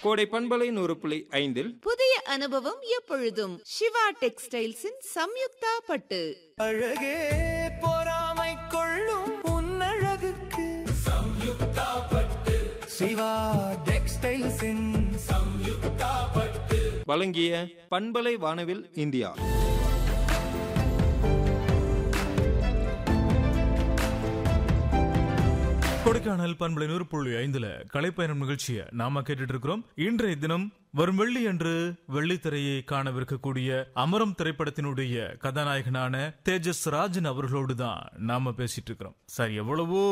கோடை பண்பலை நூறு புள்ளி ஐந்தில் புதிய அனுபவம் எப்பொழுதும் சிவா டெக்ஸ்டைல்ஸின் சம்யுக்தா பட்டு அழகே பொறாமை கொள்ளும் உன்னழகுக்கு சம்யுக்தா பட்டு சிவா டெக்ஸ்டைல்ஸின் சம்யுக்தா பட்டு வழங்கிய பண்பலை வானவில் இந்தியா கொடைக்கானல் பண்பலை நூறு புள்ளி ஐந்துல கலைப்பயணம் நிகழ்ச்சியை நாம கேட்டுட்டு இருக்கிறோம் இன்றைய தினம் வரும் வெள்ளி அன்று வெள்ளித்திரையை காணவிருக்கக்கூடிய அமரம் திரைப்படத்தினுடைய கதாநாயகனான தேஜஸ் ராஜன் அவர்களோடு தான் நாம பேசிட்டு இருக்கிறோம் சார் எவ்வளவோ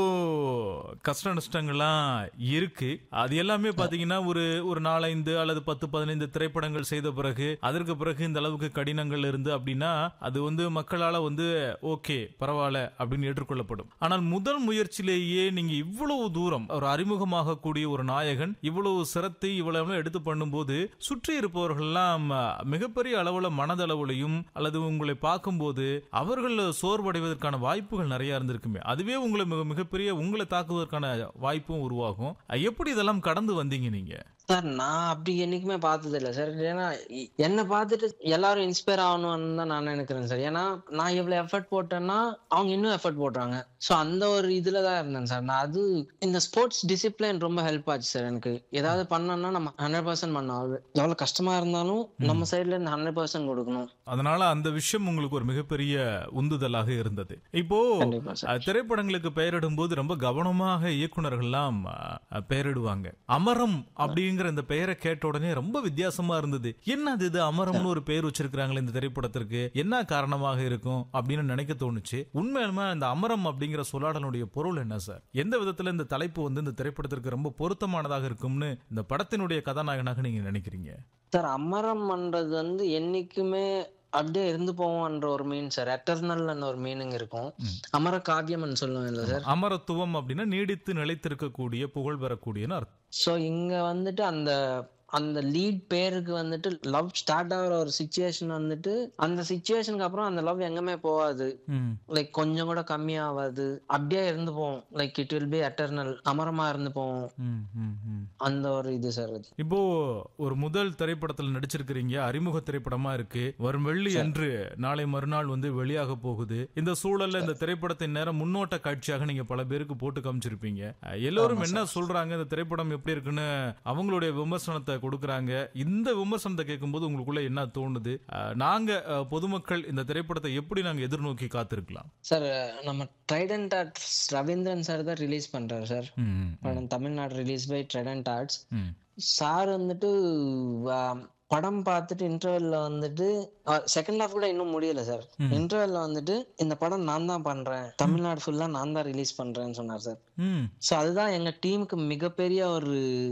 கஷ்ட நஷ்டங்கள்லாம் இருக்கு அது எல்லாமே பாத்தீங்கன்னா ஒரு ஒரு நாலஞ்சு அல்லது பத்து பதினைந்து திரைப்படங்கள் செய்த பிறகு அதற்கு பிறகு இந்த அளவுக்கு கடினங்கள் இருந்து அப்படின்னா அது வந்து மக்களால வந்து ஓகே பரவாயில்ல அப்படின்னு ஏற்றுக்கொள்ளப்படும் ஆனால் முதல் முயற்சியிலேயே நீங்க இவ்வளவு தூரம் ஒரு அறிமுகமாக கூடிய ஒரு நாயகன் இவ்வளவு சிரத்தை இவ்வளவு எடுத்து பண்ணும்போது சுற்றி இருப்பவர்கள் எல்லாம் மிகப்பெரிய அளவுல மனதளவுலையும் அல்லது உங்களை பார்க்கும்போது அவர்கள் சோர்வடைவதற்கான வாய்ப்புகள் நிறைய இருந்திருக்குமே அதுவே உங்களை மிக மிகப்பெரிய உங்களை தாக்குவதற்கான வாய்ப்பும் உருவாகும் எப்படி இதெல்லாம் கடந்து வந்தீங்க நீங்க சார் நான் அப்படி என்னைக்குமே பார்த்தது இல்லை சார் ஏன்னா இ- என்னை பார்த்துட்டு எல்லாரும் இன்ஸ்பயர் ஆகணும்னு தான் நான் நினைக்கிறேன் சார் ஏன்னா நான் எவ்வளவு எஃபர்ட் போட்டேன்னா அவங்க இன்னும் எஃபர்ட் போடுறாங்க ஸோ அந்த ஒரு இதுல தான் இருந்தேன் சார் நான் அது இந்த ஸ்போர்ட்ஸ் டிசிப்ளின் ரொம்ப ஹெல்ப் ஆச்சு சார் எனக்கு ஏதாவது பண்ணோம்னா நம்ம ஹண்ட்ரட் பர்சன்ட் பண்ணணும் அது எவ்வளவு கஷ்டமா இருந்தாலும் நம்ம சைட்ல இருந்து ஹண்ட்ரட் பர்சன்ட் கொடுக்கணும் அதனால அந்த விஷயம் உங்களுக்கு ஒரு மிகப்பெரிய உந்துதலாக இருந்தது இப்போ கண்டிப்பா சார் அஹ், திரைப்படங்களுக்கு பெயரிடும் போது ரொம்ப கவனமாக இயக்குனர்கள்லாம் அஹ், பெயரிடுவாங்க அமரம் அப்படிங்கிற இந்த பெயரை கேட்ட உடனே ரொம்ப வித்தியாசமா இருந்தது என்ன அது இது அமரம்னு ஒரு பெயர் வச்சிருக்காங்களே இந்த திரைப்படத்திற்கு என்ன காரணமாக இருக்கும் அப்படின்னு நினைக்க தோணுச்சு உண்மையிலுமே இந்த அமரம் அப்படிங்கிற சொல்லாடலுடைய பொருள் என்ன சார் எந்த விதத்துல இந்த தலைப்பு வந்து இந்த திரைப்படத்திற்கு ரொம்ப பொருத்தமானதாக இருக்கும்னு இந்த படத்தினுடைய கதாநாயகனாக நீங்க நினைக்கிறீங்க சார் அமரம் பண்றது வந்து என்னைக்குமே அப்படியே இருந்து போவோம்ன்ற ஒரு மீன் சார் எட்டர்னல் ஒரு மீனிங் இருக்கும் அமர காவியம்னு சொல்லுவேன் இல்ல சார் அமரத்துவம் அப்படின்னா நீடித்து நிலைத்திருக்கக்கூடிய புகழ் பெறக்கூடியன்னு அர்த்தம் ஸோ இங்க வந்துட்டு அந்த அந்த லீட் பேருக்கு வந்துட்டு லவ் ஸ்டார்ட் ஆகிற ஒரு சுச்சுவேஷன் வந்துட்டு அந்த சுச்சுவேஷனுக்கு அப்புறம் அந்த லவ் எங்கேயுமே போகாது ம். லைக் கொஞ்சம் கூட கம்மியாகாது அப்படியே இருந்து போவோம் like it will be eternal அமரமா இருந்து போவோம் ம், ம், ம். அந்த ஒரு இது சார் அது இப்போ ஒரு முதல் திரைப்படத்துல நடிச்சிருக்கிறீங்க அறிமுக திரைப்படமா இருக்கு வரும் வெள்ளி அன்று நாளை மறுநாள் வந்து வெளியாக போகுது இந்த சூழல்ல இந்த திரைப்படத்தின் நேரம் முன்னோட்ட காட்சியாக நீங்க பல பேருக்கு போட்டு காமிச்சிருப்பீங்க அஹ், எல்லோரும் என்ன சொல்றாங்க இந்த திரைப்படம் எப்படி இருக்குன்னு அவங்களுடைய விமர்சனத்தை கொடுக்கறாங்க இந்த விமர்சனத்தை கேட்கும்போது உங்களுக்குள்ள என்ன தோணுது அஹ், நாங்க அஹ், பொதுமக்கள் இந்த திரைப்படத்தை எப்படி நாங்க எதிர்நோக்கி காத்திருக்கலாம் சார் நம்ம ட்ரைடன்ட் ஆர்ட்ஸ் ரவீந்திரன் சார் தான் ரிலீஸ் பண்றாரு சார் ம், ம், படம் Tamil Nadu release by Trident Arts ம். சார் வந்துட்டு ஆம், படம் பார்த்துட்டு இன்டர்வெல்ல வந்துட்டு செகண்ட் ஹாஃப் கூட இன்னும் முடியல சார் இன்டர்வெல்ல வந்துட்டு இந்த படம் நான் தான் பண்றேன் தமிழ்நாடு ஃபுல்லா நான் தான் ரிலீஸ் பண்றேன்னு சொன்னார் சார் ம் ஸோ அதுதான் எங்க டீமுக்கு மிகப்பெரிய ஒரு